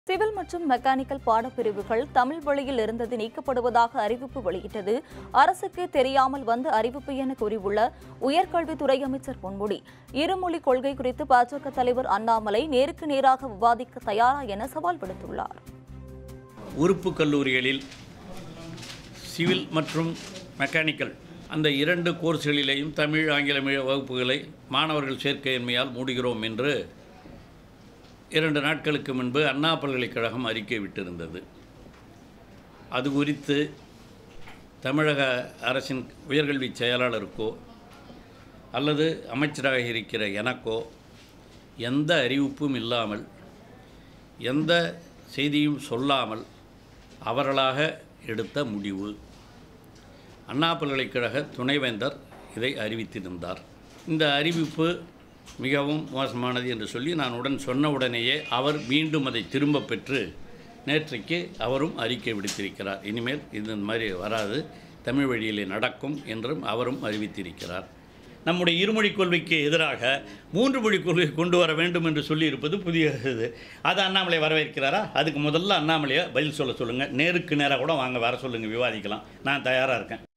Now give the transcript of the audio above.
civil மற்றும் mechanical பாடப்பிரிவுகள் தமிழ் வழியில் இருந்தது நீக்கப்படுவதாக அறிவிப்பு வெளியிட்டது அரசுக்கு தெரியாமல் வந்த அறிவிப்பு என கூறியுள்ள உயர்கல்வித்துறை அமைச்சர் பொன்முடி இருமொழி கொள்கை குறித்து பாஜக தலைவர் அண்ணாமலை நேருக்கு நேராக விவாதிக்க தயாரா என சவால் விடுத்துள்ளார் உறுப்பு கல்லூரிகளில் சிவில் மற்றும் மெக்கானிக்கல் அந்த இரண்டு கோர்ஸ்களிலேயும் தமிழ் ஆங்கில மீ- வகுப்புகளை மாணவர்கள் சேர்க்கையின்மையால் மூடுகிறோம் என்று இரண்டு நாட்களுக்கு முன்பு அண்ணா பல்கலைக்கழகம் அறிக்கை விட்டிருந்தது அது குறித்து தமிழக அரசின் உயர்கல்வி செயலாளருக்கோ அல்லது அமைச்சராக இருக்கிற எனக்கோ எந்த அறிவிப்பும் இல்லாமல் எந்த செய்தியும் சொல்லாமல் அவர்களாக எடுத்த முடிவு அண்ணா பல்கலைக்கழக துணைவேந்தர் இதை அறிவித்திருந்தார் இந்த அறிவிப்பு மிகவும் மோசமானது என்று சொல்லி நான் உடன் சொன்ன உடனேயே அவர் மீண்டும் அதை திரும்ப பெற்று நேற்றைக்கு அவரும் அறிக்கை விடுத்திருக்கிறார் இனிமேல் இது இந்த மாதிரி வராது தமிழ் வழியிலே நடக்கும் என்றும் அவரும் அறிவித்திருக்கிறார் நம்முடைய இருமொழிக் கொள்கைக்கு எதிராக மூன்று மொழிக் கொள்கை கொண்டு வர வேண்டும் என்று சொல்லியிருப்பது புதிய இது அதை அண்ணாமலை வரவேற்கிறாரா அதுக்கு முதல்ல அண்ணாமலையை பதில் சொல்ல சொல்லுங்கள் நேருக்கு நேராக கூட வாங்க வர சொல்லுங்கள் விவாதிக்கலாம் நான் தயாராக இருக்கேன்